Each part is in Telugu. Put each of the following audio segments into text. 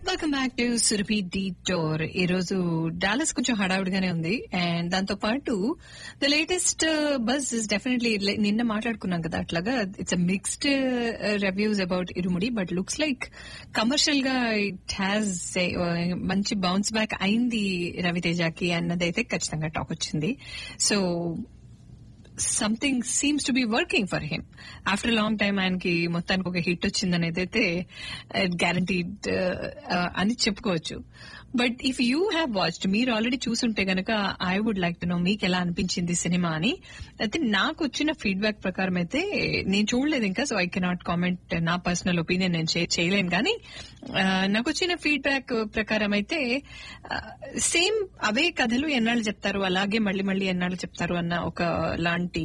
వెల్కమ్ బ్యాక్ టు సురభి డీ టోర్ ఈ రోజు డాలస్ కొంచెం హడావుడిగానే ఉంది అండ్ దాంతో పాటు the latest buzz is definitely నిన్న మాట్లాడుకున్నాం కదా అట్లాగా it's mixed reviews about Irumudi but looks like commercial గా ఇట్ హ్యాస్ మంచి బౌన్స్ బ్యాక్ అయింది రవితేజకి అన్నదైతే ఖచ్చితంగా టాక్ వచ్చింది so something seems to be working for him after long time ఆయనకి మొత్తానికి ఒక హిట్ వచ్చిందని అయితే గ్యారంటీడ్ అని చెప్పుకోవచ్చు but if you have watched మీరు ఆల్రెడీ చూసుంటే గనక I would like to know మీకు ఎలా అనిపించింది సినిమా అని అయితే నాకు వచ్చిన ఫీడ్బ్యాక్ ప్రకారం అయితే నేను చూడలేదు ఇంకా సో ఐ కెనాట్ కామెంట్ నా పర్సనల్ ఒపీనియన్ నేను చేయలేను కానీ నాకు వచ్చిన ఫీడ్బ్యాక్ ప్రకారం అయితే సేమ్ అవే కథలు ఎన్నాళ్ళు చెప్తారు అలాగే మళ్ళీ మళ్ళీ ఎన్నాళ్ళు చెప్తారు అన్న ఒక లాంటి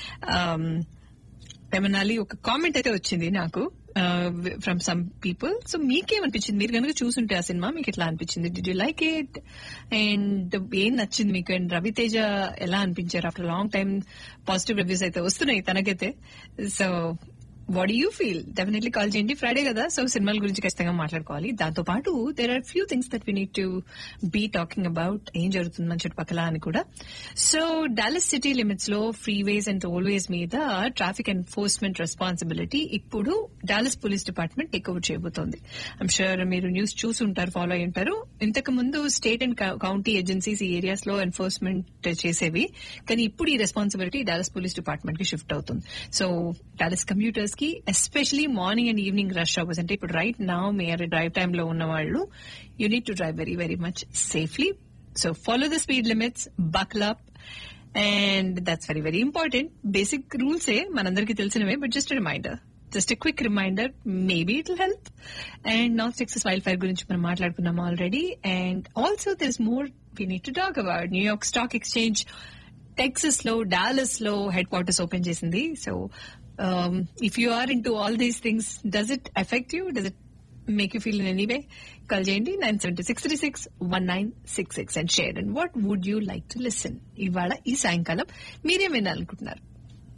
ఏమనాలి ఒక కామెంట్ అయితే వచ్చింది నాకు ఫ్రమ్ సమ్ పీపుల్ సో మీకేమనిపించింది మీరు కనుక చూసుంటే ఆ సినిమా మీకు ఎట్లా అనిపించింది did you like it and ఏం నచ్చింది మీకు అండ్ రవితేజ ఎలా అనిపించారు after long time positive reviews అయితే వస్తున్నాయి తనకైతే so what you feel definitely call చేయండి ఫ్రైడే కదా సో సినిమాల గురించి ఖచ్చితంగా మాట్లాడుకోవాలి దాంతో పాటు there are few things that we need to be talking about ఏం జరుగుతుంది మన చుట్టుపక్కల అని కూడా సో డాలస్ సిటీ లిమిట్స్ లో ఫ్రీవేస్ అండ్ టోల్వేస్ మీద ట్రాఫిక్ ఎన్ఫోర్స్మెంట్ రెస్పాన్సిబిలిటీ ఇప్పుడు Dallas police department take over చేయబోతోంది ఐమ్ షూర్ మీరు న్యూస్ చూసి ఉంటారు ఫాలో అయి ఉంటారు ఇంతకు ముందు స్టేట్ అండ్ కౌంటీ ఏజెన్సీస్ ఈ ఏరియాస్ లో ఎన్ఫోర్స్మెంట్ చేసేవి కానీ ఇప్పుడు ఈ రెస్పాన్సిబిలిటీ డాలస్ పోలీస్ డిపార్ట్మెంట్ కి షిఫ్ట్ అవుతుంది సో డాలస్ కమ్యూటర్స్ కి especially morning and evening rush hours అంటే ఇప్పుడు రైట్ నా మీరు డ్రైవ్ టైమ్ లో ఉన్న వాళ్ళు you need to drive very very much safely so follow the speed limits buckle up and that's very very important basic రూల్సే మనందరికీ తెలిసినవే but just reminder just quick reminder maybe it will help and non success wildfire గురించి మనం మాట్లాడుకున్నాం already and also there is more we need to talk about New York stock exchange Texas లో డాలస్ లో హెడ్ క్వార్టర్స్ ఓపెన్ చేసింది so if you are into all these things does it affect you does it make you feel in any way call చేయండి nine seventy six three six one nine six six and share and what would you like to listen ఇవాళ ఈ సాయంకాలం మీరేం వినాలనుకుంటున్నారు